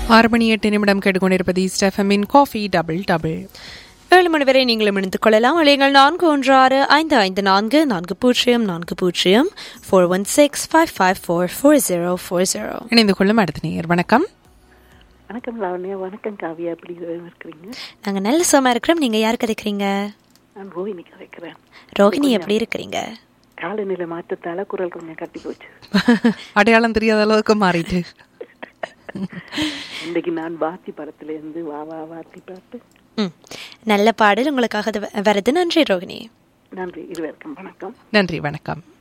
ஆறு மணி எட்டு நிமிடம் கேட்டுக்கொண்டிருப்பது ஸ்டெஃபமின் காஃபி டபுள் டபுள் ஏழு மணி வரை நீங்களும் இணைந்து கொள்ளலாம் அலைகள் நான்கு ஒன்று ஆறு ஐந்து ஐந்து நான்கு நான்கு பூஜ்ஜியம் நான்கு பூஜ்ஜியம் four one six five five four four zero four zero இணைந்து கொள்ளும் அடுத்த நேயர் வணக்கம் வணக்கம் லாவண்யா வணக்கம் காவியா எப்படி இருக்கிறீங்க நாங்கள் நல்ல சுகமாக இருக்கிறோம் நீங்கள் யார் கதைக்கிறீங்க நான் ரோஹினி கதைக்கிறேன் ரோகிணி எப்படி இருக்கிறீங்க காலநிலை மாற்றத்தால குரல் கொஞ்சம் கட்டி போச்சு அடையாளம் தெரியாத அளவுக்கு மாறிட்டு இன்னைக்கு நான் பாத்தி படத்துல இருந்து வா வா வாத்தி பாட்டு ம் நல்ல பாடல் உங்களுக்காக அது வ- வருது நன்றி ரோகிணி நன்றி இருவருக்கும் வணக்கம் நன்றி வணக்கம்